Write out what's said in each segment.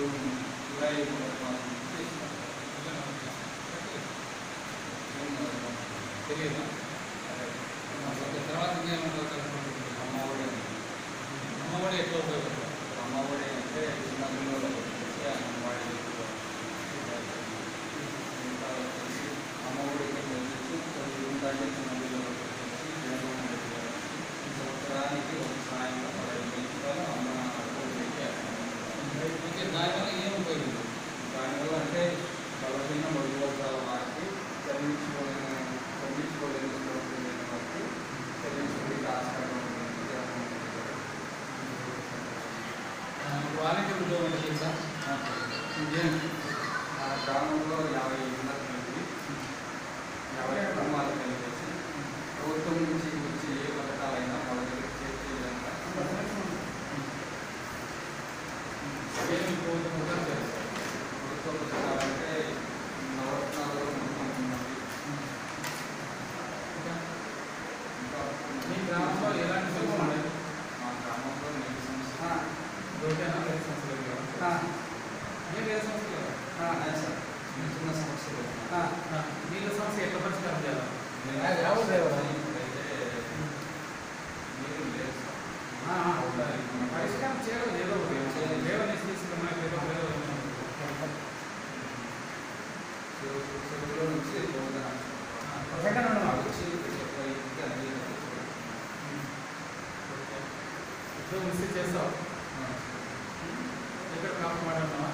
July మొదటి మాసం నుంచి ఇస్తాం. తెలియదా అదే ఓకే, తర్వాత ఇంకేమంటారు అమ్మ ఒడి అమ్మ కూడా ఎక్కువ ఉపయోగపడుతుంది అమ్మ ఒడి అంటే చిన్న పిల్లలకు వచ్చేసి అంగన్వాడీ ఇంకా వచ్చేసి అమ్మ ఒడి కింద వచ్చేసి కొన్ని ఉండాలి చిన్న పిల్లలకు వచ్చేసి జగన్మోహన్ రెడ్డి గారు ఈ సంవత్సరానికి ఒక సాయంలో పదహైదు వేల రూపాయలు అమ్మ ఒడి పెట్టారు ఓకే దానివల్ల ఏం ఉపయోగం దానివల్ల అంటే బలహీన మరుగుదల వారికి చెల్లించుకోలేని చెల్లించుకోలేని స్తోత్రం లేని వారికి చెల్లించుకోవడానికి ఆస్కారం ఉంటుంది జగన్మోహన్ రెడ్డి గారు. వాలంటీర్ ఉద్యోగం అంటే తెలుసా ఇంకేం ఆ గ్రామంలో యాభై ఇళ్ళ కలిపి యాభై కుటుంబాలు కలిపేసి ప్రభుత్వం నుంచి వచ్చే ఏ పథకాలైనా వాళ్ళ దగ్గర చేసే విధంగా ఏం ప్రభుత్వం కూడా చేస్తారు ప్రభుత్వ పథకాలంటే నవరత్నాలలో మొత్తం ఉన్నవి ఇంకా ఇంకా మీ గ్రామంలో ఎలాంటి సమస్యలు ఉన్నాయి మా గ్రామంలో నీటి సమస్య దొరికేనా వేరే సమస్యలు లేవా? ఏం వేరే సమస్యలు లేవా? అదే సార్ చిన్న చిన్న సమస్యలు ఆ, ఆ, నీళ్ళ సమస్య ఎట్లా పరిష్కారం చేయాలి నేను ఎవరు లేవరా? ఇప్పుడైతే నీరు లేదు సార్ ఆ, ఆ, ఉండాలి. పరిష్కారం చేయడం ఏదో ఒకటి లేవని తీసుకుని మనకి ఏదో ఏదో చెరువు- చెరువులో నుంచి రోజున సెకండ్ ఉండు మాకు. వచ్చి ఎక్కువ ఇంటికి అన్ని ఉద్యోగం ఇస్తే చేస్తావు ఎక్కడ కాపు మాట్లాడుతున్నావా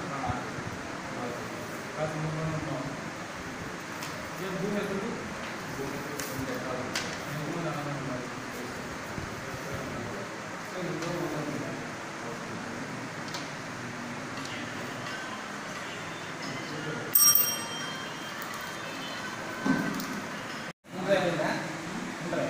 కాదు ముందు ఉన్నావు ఏం భూమి ఎదురు రెండు ఎకరాలు భూమి అన్నం ఉన్నది సో ఉద్యోగం ఉన్నది. ముందు అయిపోయిందా ఉంటాయి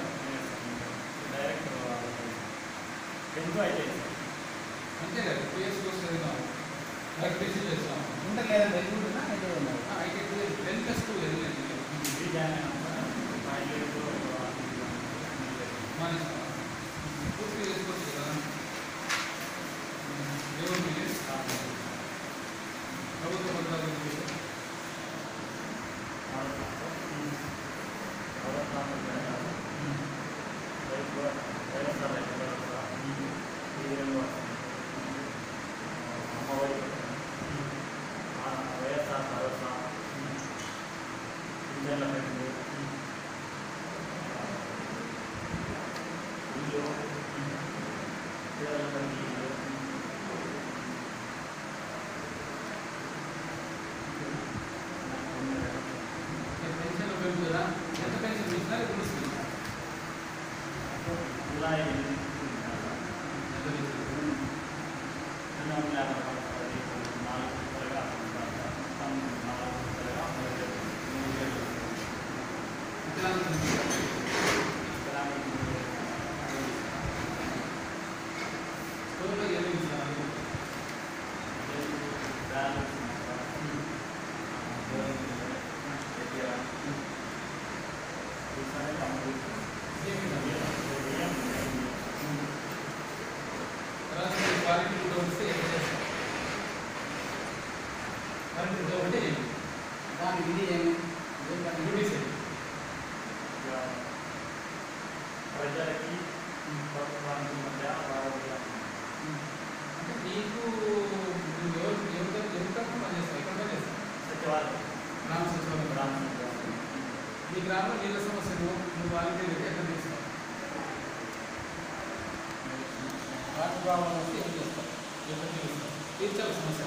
అంతే కదా పిఎస్ కోర్స్ చదివినావు ఎలక్ట్రీషియన్ చేస్తాం ఇంటర్ లేదా వెళ్ళుకుంటున్నా అయితే ఉన్నారు ఐటీ టెన్ ప్లస్ టూ వెళ్ళింది మానేస్తాం పూర్తి చేసుకోవచ్చు కదా దేవుడు మీరు ప్రభుత్వ పథకాల గురించి వైఎస్ఆర్ భరోసా పింఛన్ల పెంపు ఇల్లు పిల్లలందరికీ ఇల్లు పెన్షన్ ఉపయోగం కదా ఎంత పెన్షన్ ఇచ్చినా ఇప్పుడు ఇస్తుంది ఇలా ఎనిమిది ఎంత ఇస్తుంది రెండు వందల యాభై రూపాయలు నాలుగు రూపాయలుగా మొత్తం నాలుగు రూపాయలుగా మూడు వేలు మూడు వేలు వికలాంగులకు వికలాంగులకు మూడు వేలు స్కూల్లో ఏమి ఇస్తున్నారు బ్యాలెన్స్ తర్వాత మీరు క్వాలిటీ ఉద్యోగం ఇస్తే ఏం చేస్తారు క్వాలిటీ ఉద్యోగం అంటే ఏంటి? దాని విధి ఏమి ఏం పని? డ్యూటీస్ ఏంటి? ప్రజలకి ప్రభుత్వానికి మధ్య బాగా అంటే నీకు నువ్వు ఎవరు ఎవరు ఎవరి తరఫున పనిచేస్తావు ఎక్కడ పనిచేస్తావు సచివాలయం గ్రామ సచివాలయం గ్రామ మీ గ్రామంలో నీళ్ళ సమస్య నువ్వు నువ్వు వాలంటీర్ ఎక్కడ తీస్తావు రాష్ట్ర భావన వస్తే ఏం చేస్తారు ఎక్కడ తీరుస్తావు తీర్చాలి సమస్య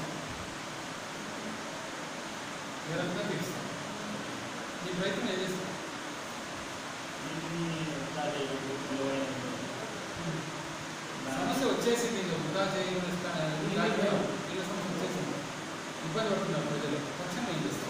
నిరంతరం తీరుస్తావు నీ ప్రయత్నం ఏం చేస్తావు సమస్య వచ్చేసింది ఇంకా వృధా చేయకుండా నీళ్ళ సమస్య వచ్చేసింది ఇబ్బంది పడుతున్నారు ప్రజలు తక్షణం ఏం చేస్తావు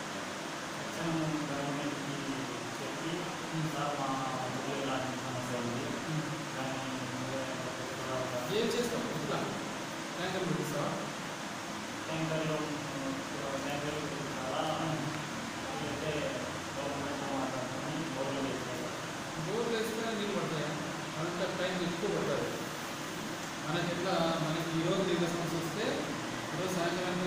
చెప్పి సార్ మా ఊళ్ళో ఇలాంటి సమస్య ఉంది కానీ ఏం చేస్తావు వృధా ట్యాంకర్ పెట్టిస్తావా ట్యాంకర్లు ట్యాంకర్లు చాలా అంటే గవర్నమెంట్ మాట్లాడుతుంది బోర్లు వేస్తారు బోర్లు వేసుకునే నీళ్ళు పడతాయా అంత టైం ఎక్కువ పడుతుంది మనకి ఎట్లా మనకి ఈరోజు నీళ్ళ సమస్య వస్తే ఈరోజు సాయంత్రం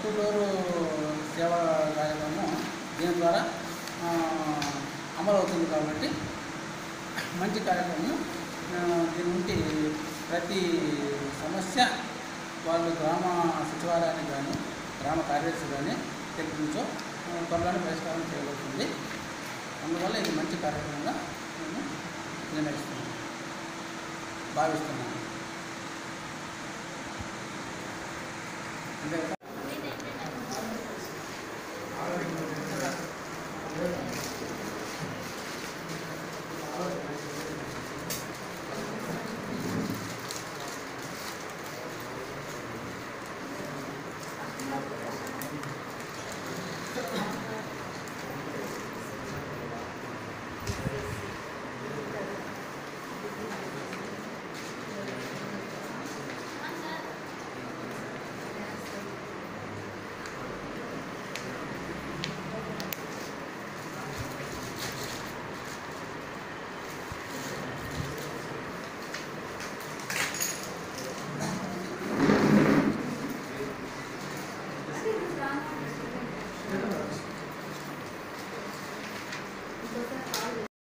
టు డోర్ సేవా కార్యక్రమం దీని ద్వారా ఆ, అమలు అవుతుంది కాబట్టి మంచి కార్యక్రమం ఆ, దీని నుండి ప్రతి సమస్య వాళ్ళు గ్రామ సచివాలయానికి కానీ గ్రామ కార్యదర్శి కానీ తెప్పించో త్వరగానే పరిష్కారం చేయబడుతుంది అందువల్ల ఇది మంచి కార్యక్రమంగా నేను నిర్ణయిస్తున్నాను భావిస్తున్నాను అంతే కదా?